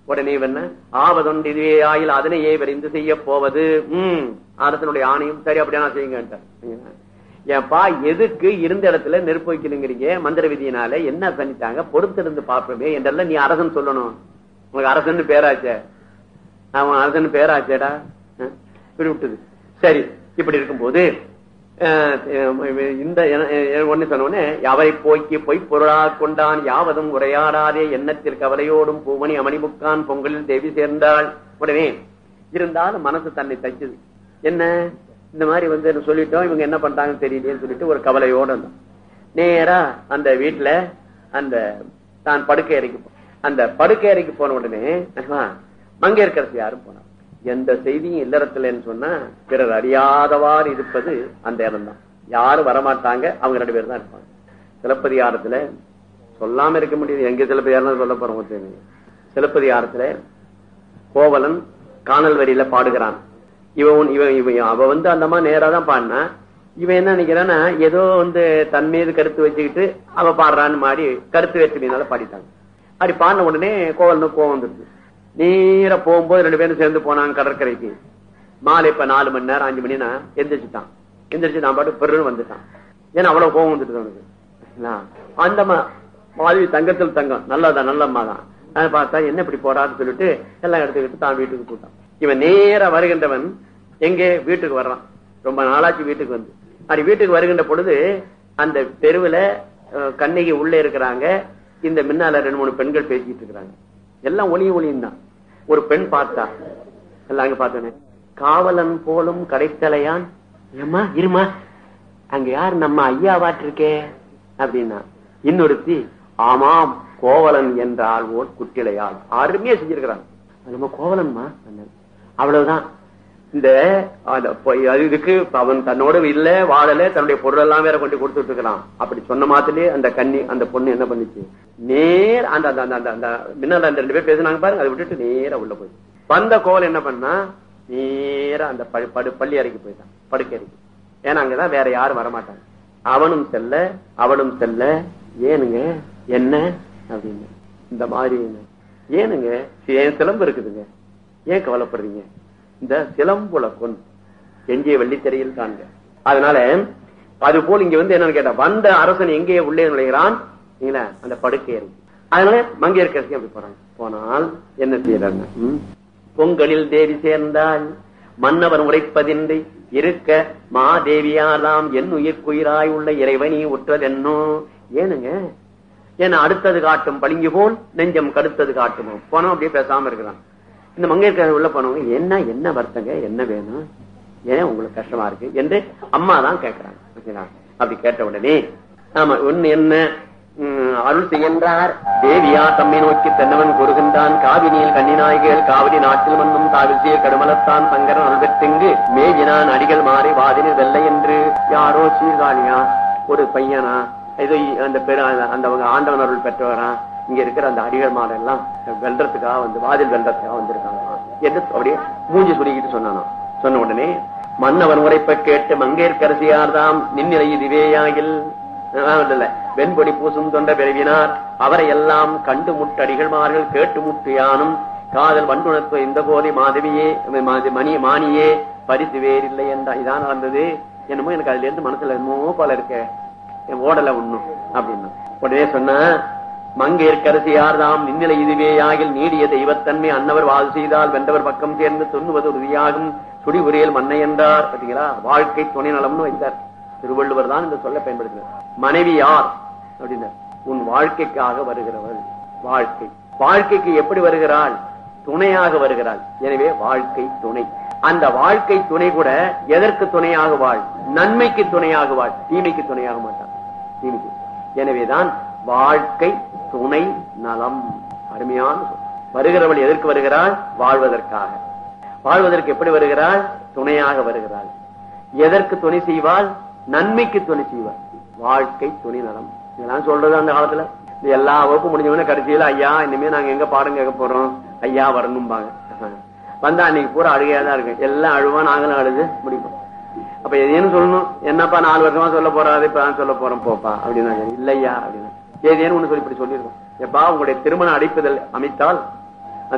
உடனே என்ன ஆவதொன்று இதுவே ஆயில் அதனையே விரைந்து செய்ய போவது உம் அரசனுடைய ஆணையம் சரி அப்படியா செய்யுங்க ஏன்பா எதுக்கு இருந்த இடத்துல நெருப்பு வைக்கணுங்கிறீங்க மந்திர விதியினால என்ன பண்ணிட்டாங்க பொறுத்திருந்து பார்ப்போமே என்றெல்லாம் நீ அரசன் சொல்லணும் உனக்கு அரசன் பேராச்சே அவன் அரசன் பேராச்சேடா அஹ், இப்படி விட்டுது சரி இப்படி இருக்கும்போது அஹ், இந்த ஒண்ணு சொன்ன உடனே அவரை போக்கி பொய் பொருளா கொண்டான் யாவதும் உரையாடாதே எண்ணத்தில் கவலையோடும் பூமணி அமணிமுக்கான் பொங்கலில் தேவி சேர்ந்தாள் உடனே இருந்தாலும் மனசு தன்னை தச்சுது என்ன இந்த மாதிரி வந்து சொல்லிட்டோம் இவங்க என்ன பண்றாங்கன்னு தெரியலையேன்னு சொல்லிட்டு ஒரு கவலையோட இருந்தான் நேரா அந்த வீட்டுல அந்த தான் படுக்கை அறைக்கு போ- அந்த படுக்கை அறைக்கு போன உடனே ஆஹா, மங்கையர்க்கரசி யாரும் போனார் எந்த செய்தியும் இல்லறத்துலன்னு சொன்னா பிறர் அறியாதவாறு இருப்பது அந்த இடம் தான் யாரும் வரமாட்டாங்க அவங்க ரெண்டு பேரும் தான் இருப்பாங்க சிலப்பதிகாரத்துல சொல்லாம இருக்க முடியாது எங்க சிலப்பதிகாரம் சொல்ல போறோம் தெரியுங்க. சிலப்பதிகாரத்துல கோவலன் காணல் வரியில பாடுகிறான் இவன் இவன் இவன் அவ வந்து அந்த மாதிரி நேரா தான் பாடினா இவன் என்ன நினைக்கிறான்னா ஏதோ வந்து தன் மீது கருத்து வச்சுக்கிட்டு அவ பாடுறான்னு மாறி கருத்து வேற்றுமையினால பாடிட்டாங்க அப்படி பாடின உடனே கோவலனுக்கு கோவம் வந்துருது நேரா போகும்போது ரெண்டு பேரும் சேர்ந்து போனாங்க கடற்கரைக்கு மாலை இப்ப நாலு மணி நேரம் அஞ்சு மணினா எந்திரிச்சுட்டான் எந்திரிச்சு நான் பாட்டு பெருன்னு வந்துட்டான் ஏன்னா அவ்வளவு கோவம் வந்துட்டு அவனுக்கு சரிங்களா? அந்த மா- மாதவி தங்கத்தில் தங்கம் நல்லதான் நல்ல அம்மா தான் அதை பார்த்தா என்ன இப்படி போறான்னு சொல்லிட்டு எல்லாம் எடுத்துக்கிட்டு தான் வீட்டுக்கு போட்டான் இவன் நேரா வருகின்றவன் எங்கே வீட்டுக்கு வர்றான் ரொம்ப நாளாச்சு வீட்டுக்கு வந்து அப்படி வீட்டுக்கு வருகின்ற பொழுது அந்த தெருவுல அஹ், கண்ணகி உள்ளே இருக்கிறாங்க இந்த முன்னால ரெண்டு மூணு பெண்கள் பேசிட்டு இருக்கிறாங்க எல்லாம் ஒளியும் ஒளியும் தான் ஒரு பெண் பார்த்தா எல்லாம் அங்க பார்த்தோன்னே காவலன் போலும் கடைத்தலையான் ஏம்மா இருமா அங்க யார் நம்ம ஐயாவாட்டிருக்கே அப்படின்னா இன்னொருத்தி ஆமாம் கோவலன் என்றால் ஓர் குட்டிலையாள் அருமையா செஞ்சிருக்கிறான் அது நம்ம கோவலன்மா அண்ணன். அவ்வளவுதான் இந்த அந்த பொய் அது இதுக்கு அவன் தன்னோட இல்ல வாழல தன்னுடைய பொருள் எல்லாம் வேற கொண்டு கொடுத்துட்டு இருக்கிறான் அப்படி சொன்ன மாதிரிலே அந்த கன்னி அந்த பொண்ணு என்ன பண்ணுச்சு நேர் அந்த அந்த அந்த அந்த- அந்த மின்னல் அந்த ரெண்டு பேர் பேசுனாங்க பாருங்க அதை விட்டுட்டு நேரா உள்ள போய் வந்த கோவல் என்ன பண்ணா நேரா அந்த ப- படு பள்ளி அறைக்கு போயிட்டான் படுக்கை அறைக்கு ஏன்னா அங்கதான் வேற யாரும் வரமாட்டாங்க அவனும் செல்ல அவளும் செல்ல ஏனுங்க என்ன அப்படின்னு இந்த மாதிரி ஏனுங்க ஏன் சிலம்பு இருக்குதுங்க ஏன் கவலைப்படுறீங்க இந்த சிலம்புல கொன் எஞ்சிய வெள்ளித்திரையில் காண்க அதனால அது போல் இங்க வந்து என்னன்னு கேட்டா வந்த அரசன் எங்கே உள்ளே நுழைகிறான் இல்ல அந்த படுக்கை அறை அதனால மங்கையர்கரசி அப்படி போறாங்க போனால் என்ன செய்யறாங்க ம்? பொங்கலில் தேவி சேர்ந்தால் மன்னவன் உரைப்பதின்றி இருக்க மாதேவியாலாம் என் உயிர்க்குயிராய் உள்ள இறைவனி உற்றதென்னோ ஏனுங்க ஏன்னா அடுத்தது காட்டும் பளிங்கு போல் நெஞ்சம் கடுத்தது காட்டுமோ போனோம் அப்படியே பேசாம இருக்கிறான் இந்த மங்கையர்கரசி உள்ள போனவங்க என்ன என்ன வருத்தங்க என்ன வேணும் ஏன் உங்களுக்கு கஷ்டமா இருக்கு என்று அம்மா தான் கேட்கிறாங்க ஓகேங்களா? அப்படி கேட்ட உடனே ஆமா ஒண்ணு என்ன உம், அருள் செய்கின்றார் தேவியா தம்மை நோக்கி தென்னவன் கூறுகின்றான் காவினியில் கண்ணினாய்கள் காவிரி நாட்டில் மண்ணும் தாவில் செய்ய கடுமலத்தான் சங்கரன் அல்வெட்டுங்கு மேவினான் அடிகள் மாறி வாதினில் வெள்ளை என்று யாரோ சீர்காழியா ஒரு பையனா ஏதோ இ- அந்த பெரு அந்த- அந்த அவங்க ஆண்டவன் அருள் பெற்றவரா இங்க இருக்கிற அந்த அடிகள் மாடு எல்லாம் வெல்றதுக்காக வந்து வாதில் வெல்றதுக்காக வந்திருக்காங்க என்று அப்படியே மூஞ்சி சுருக்கிட்டு சொன்னானா சொன்ன உடனே மன்னவன் உரைப்ப கேட்டு மங்கையர்கரசியார்தாம் நின்னிலை இதுவேயாகில் அஹ் இல்ல, வெண்பொடி பூசும் தொண்ட பிறவினார் அவரை எல்லாம் கண்டு முட்டடிகள்மார்கள் கேட்டு முட்டு யானும் காதல் வண்டுணத்துவ இந்த போதை மாதவியே மாதி- மணி மானியே பரிசு வேறில்லை என்றா இதான் நடந்தது என்னமோ எனக்கு அதுல இருந்து மனசுல என்னமோ போல இருக்க என் ஓடல ஒண்ணும் அப்படின்னா உடனே சொன்ன மங்கையர்க்கரசி யார்தாம் நின்னிலை இதுவேயாகில் நீடிய தெய்வத்தன்மை அன்னவர் வாழ் செய்தால் வென்றவர் பக்கம் சேர்ந்து துண்ணுவது உறுதியாகும் சுடிபுரியல் மன்னை என்றார் பாத்தீங்களா வாழ்க்கை துணை நலம்னு வைத்தார் திருவள்ளுவர் தான் இந்த சொல்ல பயன்படுத்தினார் மனைவி யார் அப்படின்னார் உன் வாழ்க்கைக்காக வருகிறவள் வாழ்க்கை வாழ்க்கைக்கு எப்படி வருகிறாள் துணையாக வருகிறாள் எனவே வாழ்க்கை துணை அந்த வாழ்க்கை துணை கூட எதற்கு துணையாக வாழ் நன்மைக்கு துணையாக வாழ் தீமைக்கு துணையாக மாட்டான் தீமைக்கு எனவேதான் வாழ்க்கை துணை நலம் அருமையான சொல் வருகிறவள் எதற்கு வருகிறாள் வாழ்வதற்காக வாழ்வதற்கு எப்படி வருகிறாள் துணையாக வருகிறாள் எதற்கு துணை செய்வாள் நன்மைக்கு துணை செய்வாள் வாழ்க்கை துணை நலம் இதெல்லாம் சொல்றது அந்த காலத்துல இது எல்லா வகுப்பு முடிஞ்சவொடனே கடைசியில ஐயா இனிமே நாங்க எங்க பாடம் கேட்க போறோம் ஐயா வரணும்பாங்க வந்தா அன்னைக்கு பூரா அழுகையா தான் இருக்கு எல்லாம் அழுவா நாங்களும் அழுது முடிப்போம் அப்ப எதையும் சொல்லணும் என்னப்பா நாலு வருஷமா சொல்ல போறாது இப்ப நான் சொல்ல போறேன் போப்பா அப்படின்னா இல்லையா அப்படின்னா ஏதேன்னு ஒண்ணு சொல்லி இப்படி சொல்லிருக்கோம் எப்பா உங்களுடைய திருமண அடைப்புதல் அமைத்தால்